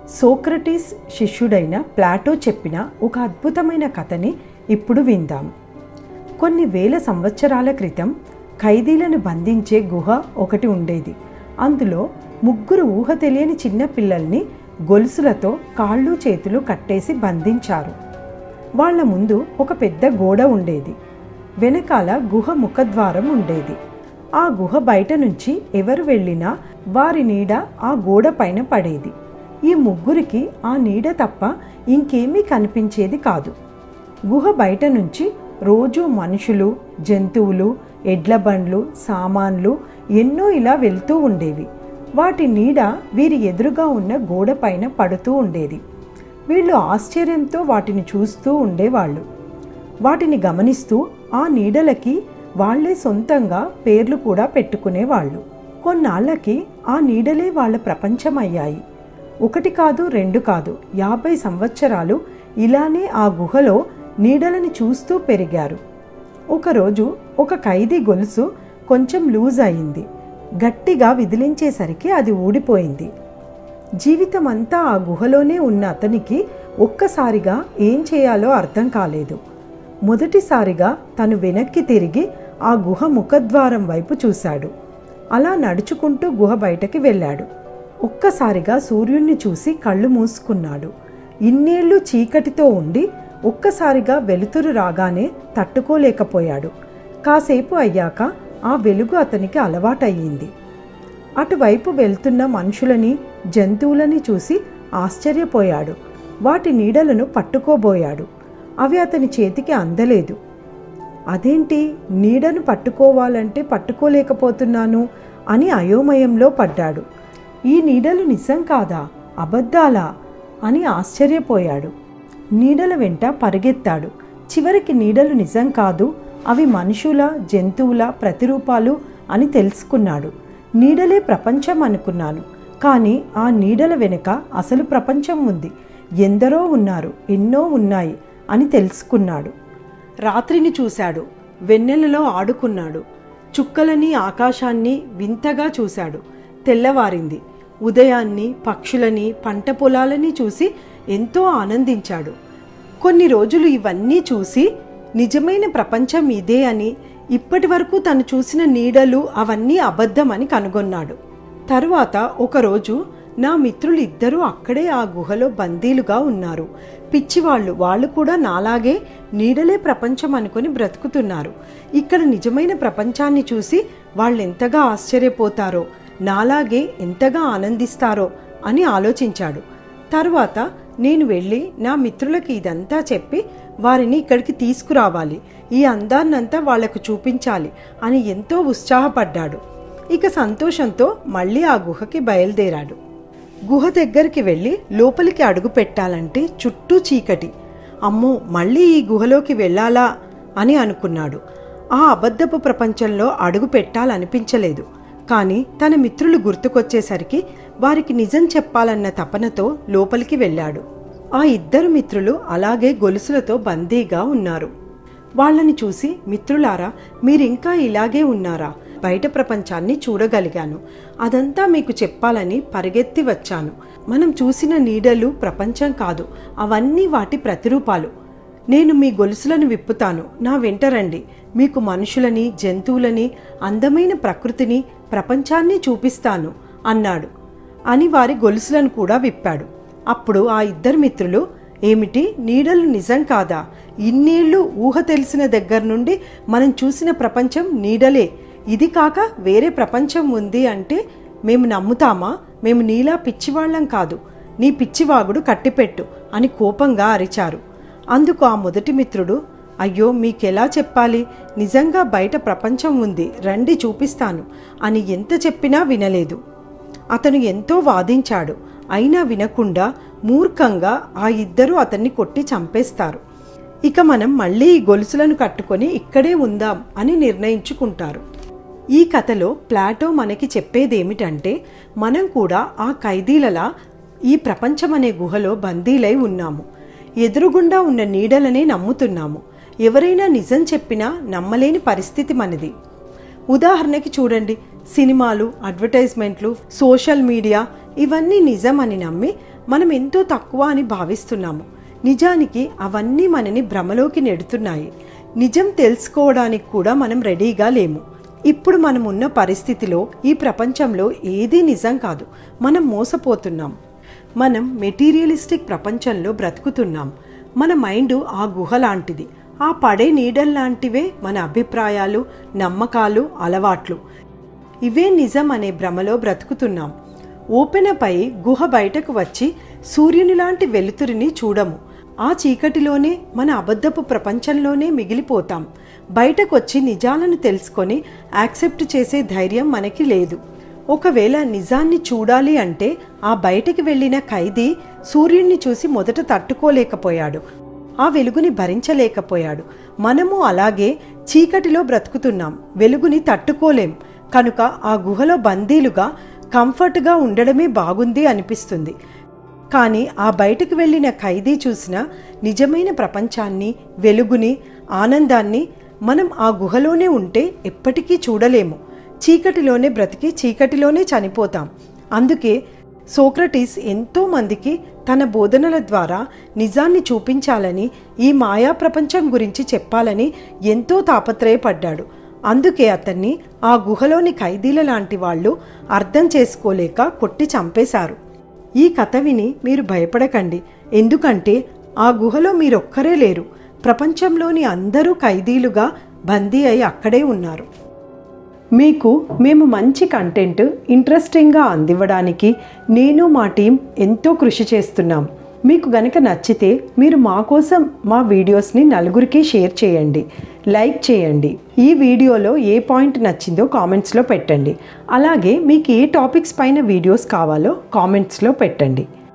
Socrates శిష్యుడైన Plato చెప్పిన ఒక అద్భుతమైన కథని ఇప్పుడు విందాం కొన్ని వేల సంవత్సరాల క్రితం ఖైదీలను బంధించే గుహ ఒకటి ఉండేది అందులో ముగ్గురు ఊహ తెలియని చిన్న పిల్లల్ని గొలుసులతో కాళ్ళు చేతులు కట్టేసి బంధించారు వాళ్ళ ముందు ఒక పెద్ద గోడ ఉండేది వెనకాల గుహ ముఖద్వారం ఉండేది ఆ గుహ బయట నుంచి ఎవరు వెళ్ళినా వారి నీడ ఆ గోడ పైన పడేది ఈ ముగ్గురికి ఆ నీడ తప్ప ఇంకేమీ కనిపించేది కాదు గుహ బయట నుంచి రోజు మనుషులు జంతువులు ఎడ్ల బండ్లు సామాన్లు ఎన్నో ఇలా వెళ్తూ ఉండేవి వాటి నీడ వీరి ఎదురుగా ఉన్న గోడ పైన పడుతూ ఉండేది వీళ్ళు ఆశ్చర్యంతో వాటిని చూస్తూ ఉండేవాళ్ళు వాటిని గమనిస్తూ ఆ నీడలకి వాళ్ళే సొంతంగా పేర్లు కూడా పెట్టుకునేవాళ్ళు కొన్నాళ్ళకి ఆ నీడలే వాళ్ళ ప్రపంచమయ్యాయి ఒకటి కాదు రెండు కాదు యాభై సంవత్సరాలు ఇలానే ఆ గుహలో నీడలని చూస్తూ పెరిగారు ఒకరోజు ఒక ఖైదీ గొలుసు కొంచెం లూజ్ అయింది గట్టిగా విదిలించేసరికి అది ఊడిపోయింది జీవితం అంతా ఆ గుహలోనే ఉన్న అతనికి ఒక్కసారిగా ఏం చేయాలో అర్థం కాలేదు మొదటిసారిగా తను వెనక్కి తిరిగి ఆ గుహ ముఖద్వారం వైపు చూశాడు అలా నడుచుకుంటూ గుహ బయటకి వెళ్ళాడు ఒక్కసారిగా సూర్యుణ్ణి చూసి కళ్ళు మూసుకున్నాడు ఇన్నేళ్లు చీకటితో ఉండి ఒక్కసారిగా వెలుతురు రాగానే తట్టుకోలేకపోయాడు కాసేపు అయ్యాక ఆ వెలుగు అతనికి అలవాటయ్యింది అటువైపు వెళ్తున్న మనుషులని జంతువులని చూసి ఆశ్చర్యపోయాడు వాటి నీడలను పట్టుకోబోయాడు అవి అతని చేతికి అందలేదు అదేంటి నీడను పట్టుకోవాలంటే పట్టుకోలేకపోతున్నాను అని అయోమయంలో పడ్డాడు ఈ నీడలు నిజం కాదా అబద్ధాలా అని ఆశ్చర్యపోయాడు నీడల వెంట పరిగెత్తాడు చివరికి నీడలు నిజం కాదు అవి మనుషుల జంతువుల ప్రతిరూపాలు అని తెలుసుకున్నాడు నీడలే ప్రపంచం అనుకున్నాను కానీ ఆ నీడల వెనుక అసలు ప్రపంచం ఉంది ఎందరో ఉన్నారు ఎన్నో ఉన్నాయి అని తెలుసుకున్నాడు రాత్రిని చూశాడు వెన్నెలలో ఆడుకున్నాడు చుక్కలని ఆకాశాన్ని వింతగా చూశాడు తెల్లవారింది ఉదయాన్ని పక్షులని పంట పొలాలని చూసి ఎంతో ఆనందించాడు కొన్ని రోజులు ఇవన్నీ చూసి నిజమైన ప్రపంచం ఇదే అని ఇప్పటి వరకు తను చూసిన నీడలు అవన్నీ అబద్ధమని కనుగొన్నాడు తరువాత ఒకరోజు నా మిత్రులు ఇద్దరూ అక్కడే ఆ గుహలో బందీలుగా ఉన్నారు పిచ్చివాళ్ళు వాళ్ళు కూడా నాలాగే నీడలే ప్రపంచం అనుకుని బ్రతుకుతున్నారు ఇక్కడ నిజమైన ప్రపంచాన్ని చూసి వాళ్ళు ఎంతగా ఆశ్చర్యపోతారో నాలాగే ఎంతగా ఆనందిస్తారో అని ఆలోచించాడు తరువాత నేను వెళ్ళి నా మిత్రులకి ఇదంతా చెప్పి వారిని ఇక్కడికి తీసుకురావాలి ఈ అందాన్నంతా వాళ్లకు చూపించాలి అని ఎంతో ఉత్సాహపడ్డాడు ఇక సంతోషంతో మళ్ళీ ఆ గుహకి బయలుదేరాడు గుహ దగ్గరికి వెళ్ళి లోపలికి అడుగు పెట్టాలంటే చుట్టూ చీకటి అమ్మో మళ్ళీ ఈ గుహలోకి వెళ్ళాలా అని అనుకున్నాడు ఆ అబద్ధపు ప్రపంచంలో అడుగు పెట్టాలనిపించలేదు కానీ తన మిత్రులు గుర్తుకొచ్చేసరికి వారికి నిజం చెప్పాలన్న తపనతో లోపలికి వెళ్ళాడు ఆ ఇద్దరు మిత్రులు అలాగే గొలుసులతో బందీగా ఉన్నారు వాళ్ళని చూసి మిత్రులారా మీరింకా ఇలాగే ఉన్నారా బయట ప్రపంచాన్ని చూడగలిగాను అదంతా మీకు చెప్పాలని పరిగెత్తి వచ్చాను మనం చూసిన నీడలు ప్రపంచం కాదు అవన్నీ వాటి ప్రతిరూపాలు నేను మీ గొలుసులను విప్పుతాను నా వెంట రండి మీకు మనుషులని జంతువులని అందమైన ప్రకృతిని ప్రపంచాన్ని చూపిస్తాను అన్నాడు అని వారి గొలుసులను కూడా విప్పాడు అప్పుడు ఆ ఇద్దరు మిత్రులు ఏమిటి నీడలు నిజం కాదా ఇన్నేళ్లు ఊహ తెలిసిన దగ్గర నుండి మనం చూసిన ప్రపంచం నీడలే ఇది కాక వేరే ప్రపంచం ఉంది అంటే మేము నమ్ముతామా మేము నీలా పిచ్చివాళ్ళం కాదు నీ పిచ్చివాగుడు కట్టిపెట్టు అని కోపంగా అరిచారు అందుకు ఆ మొదటి మిత్రుడు అయ్యో మీకెలా చెప్పాలి నిజంగా బయట ప్రపంచం ఉంది రండి చూపిస్తాను అని ఎంత చెప్పినా వినలేదు అతను ఎంతో వాదించాడు అయినా వినకుండా మూర్ఖంగా ఆ ఇద్దరు అతన్ని కొట్టి చంపేస్తారు ఇక మనం మళ్ళీ ఈ గొలుసులను కట్టుకొని ఇక్కడే ఉందాం అని నిర్ణయించుకుంటారు ఈ కథలో ప్లాటో మనకి చెప్పేదేమిటంటే మనం కూడా ఆ ఖైదీలలా ఈ ప్రపంచం అనే గుహలో బందీలై ఉన్నాము ఎదురుగుండా ఉన్న నీడలనే నమ్ముతున్నాము ఎవరైనా నిజం చెప్పినా నమ్మలేని పరిస్థితి మనది ఉదాహరణకి చూడండి సినిమాలు అడ్వర్టైజ్మెంట్లు సోషల్ మీడియా ఇవన్నీ నిజం అని నమ్మి మనం ఎంతో తక్కువ అని భావిస్తున్నాము నిజానికి అవన్నీ మనని భ్రమలోకి నెడుతున్నాయి నిజం తెలుసుకోవడానికి కూడా మనం రెడీగా లేము ఇప్పుడు మనం ఉన్న పరిస్థితిలో ఈ ప్రపంచంలో ఏదీ నిజం కాదు మనం మోసపోతున్నాం మనం మెటీరియలిస్టిక్ ప్రపంచంలో బ్రతుకుతున్నాం మన మైండ్ ఆ గుహ లాంటిది ఆ పడే నీడల్లాంటివే మన అభిప్రాయాలు నమ్మకాలు అలవాట్లు ఇవే నిజం అనే భ్రమలో బ్రతుకుతున్నాం ఓపెనపై గుహ బయటకు వచ్చి సూర్యుని లాంటి వెలుతురిని చూడము ఆ చీకటిలోనే మన అబద్ధపు ప్రపంచంలోనే మిగిలిపోతాం బయటకొచ్చి నిజాలను తెలుసుకొని యాక్సెప్ట్ చేసే ధైర్యం మనకి లేదు ఒకవేళ నిజాన్ని చూడాలి అంటే ఆ బయటికి వెళ్ళిన ఖైదీ సూర్యుడిని చూసి మొదట తట్టుకోలేకపోయాడు ఆ వెలుగుని భరించలేకపోయాడు మనము అలాగే చీకటిలో బ్రతుకుతున్నాం వెలుగుని తట్టుకోలేం కనుక ఆ గుహలో బందీలుగా కంఫర్ట్గా ఉండడమే బాగుంది అనిపిస్తుంది కానీ ఆ బయటకు వెళ్ళిన ఖైదీ చూసిన నిజమైన ప్రపంచాన్ని వెలుగుని ఆనందాన్ని మనం ఆ గుహలోనే ఉంటే ఎప్పటికీ చూడలేము చీకటిలోనే బ్రతికి చీకటిలోనే చనిపోతాం అందుకే సోక్రటీస్ ఎంతో మందికి తన బోధనల ద్వారా నిజాన్ని చూపించాలని ఈ మాయా ప్రపంచం గురించి చెప్పాలని ఎంతో తాపత్రయపడ్డాడు అందుకే అతన్ని ఆ గుహలోని ఖైదీల లాంటి వాళ్ళు అర్థం చేసుకోలేక కొట్టి చంపేశారు ఈ కథ విని మీరు భయపడకండి ఎందుకంటే ఆ గుహలో మీరొక్కరే లేరు ప్రపంచంలోని అందరూ ఖైదీలుగా బందీ అయి అక్కడే ఉన్నారు మీకు మేము మంచి కంటెంట్ ఇంట్రెస్టింగ్గా అందివ్వడానికి నేను మా టీం ఎంతో కృషి చేస్తున్నాం మీకు గనక నచ్చితే మీరు మా కోసం మా వీడియోస్ని నలుగురికి షేర్ చేయండి లైక్ చేయండి ఈ వీడియోలో ఏ పాయింట్ నచ్చిందో కామెంట్స్లో పెట్టండి అలాగే మీకు ఏ టాపిక్స్ పైన వీడియోస్ కావాలో కామెంట్స్లో పెట్టండి